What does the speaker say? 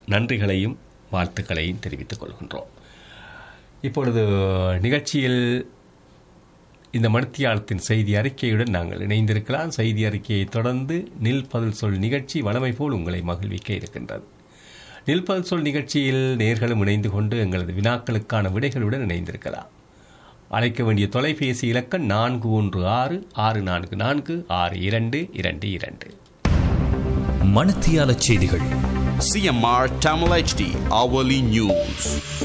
நன்றிகளையும் வாழ்த்துக்களையும் தெரிவித்துக் கொள்கின்றோம் இப்பொழுது நிகழ்ச்சியில் இந்த மணித்தியாலத்தின் செய்தி அறிக்கையுடன் நாங்கள் இணைந்திருக்கலாம் செய்தி அறிக்கையை தொடர்ந்து நில் பதில் சொல் நிகழ்ச்சி வளமை போல் உங்களை மகிழ்விக்க இருக்கின்றது நில் பதில் சொல் நிகழ்ச்சியில் நேர்களும் இணைந்து கொண்டு எங்களது வினாக்களுக்கான விடைகளுடன் இணைந்திருக்கலாம் அழைக்க வேண்டிய தொலைபேசி இலக்கம் நான்கு ஒன்று ஆறு ஆறு நான்கு நான்கு ஆறு இரண்டு இரண்டு இரண்டு மணத்தியால செய்திகள் CMR Tamil HD hourly news.